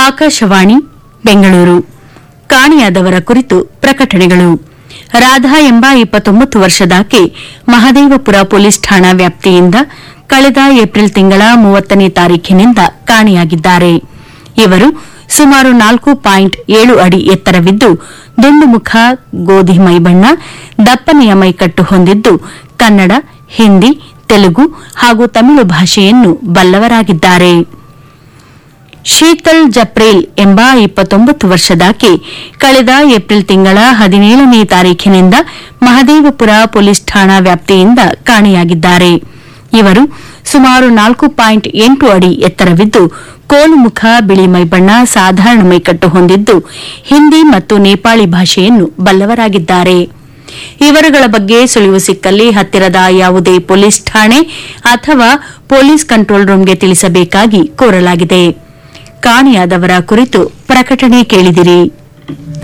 ಆಕಾಶವಾಣಿ ಬೆಂಗಳೂರು ಕಾಣೆಯಾದವರ ಕುರಿತು ಪ್ರಕಟಣೆಗಳು ರಾಧಾ ಎಂಬ ಇಪ್ಪತ್ತೊಂಬತ್ತು ವರ್ಷದಾಕೆ ಮಹದೇವಪುರ ಪೊಲೀಸ್ ಠಾಣಾ ವ್ಯಾಪ್ತಿಯಿಂದ ಕಳೆದ ಏಪ್ರಿಲ್ ತಿಂಗಳ ಮೂವತ್ತನೇ ತಾರೀಖಿನಿಂದ ಕಾಣೆಯಾಗಿದ್ದಾರೆ ಇವರು ಸುಮಾರು ನಾಲ್ಕು ಪಾಯಿಂಟ್ ಏಳು ಅಡಿ ಎತ್ತರವಿದ್ದು ದುಂಡು ಮುಖ ಗೋಧಿ ಮೈಬಣ್ಣ ದಪ್ಪನೆಯ ಮೈಕಟ್ಟು ಹೊಂದಿದ್ದು ಕನ್ನಡ ಹಿಂದಿ ತೆಲುಗು ಹಾಗೂ ತಮಿಳು ಭಾಷೆಯನ್ನು ಬಲ್ಲವರಾಗಿದ್ದಾರೆ ಶೀತಲ್ ಜಪ್ರೇಲ್ ಎಂಬ ಇಪ್ಪತ್ತೊಂಬತ್ತು ವರ್ಷದಾಕೆ ಕಳೆದ ಏಪ್ರಿಲ್ ತಿಂಗಳ ಹದಿನೇಳನೇ ತಾರೀಖಿನಿಂದ ಮಹದೇವಪುರ ಪೊಲೀಸ್ ಠಾಣಾ ವ್ಯಾಪ್ತಿಯಿಂದ ಕಾಣೆಯಾಗಿದ್ದಾರೆ ಇವರು ಸುಮಾರು ನಾಲ್ಕು ಪಾಯಿಂಟ್ ಎಂಟು ಅಡಿ ಎತ್ತರವಿದ್ದು ಕೋಲು ಮುಖ ಬಿಳಿ ಮೈಬಣ್ಣ ಸಾಧಾರಣ ಮೈಕಟ್ಟು ಹೊಂದಿದ್ದು ಹಿಂದಿ ಮತ್ತು ನೇಪಾಳಿ ಭಾಷೆಯನ್ನು ಬಲ್ಲವರಾಗಿದ್ದಾರೆ ಇವರುಗಳ ಬಗ್ಗೆ ಸುಳಿವು ಸಿಕ್ಕಲ್ಲಿ ಹತ್ತಿರದ ಯಾವುದೇ ಪೊಲೀಸ್ ಠಾಣೆ ಅಥವಾ ಪೊಲೀಸ್ ಕಂಟ್ರೋಲ್ ರೂಂಗೆ ತಿಳಿಸಬೇಕಾಗಿ ಕೋರಲಾಗಿದೆ ಕಾಣೆಯಾದವರ ಕುರಿತು ಪ್ರಕಟಣೆ ಕೇಳಿದಿರಿ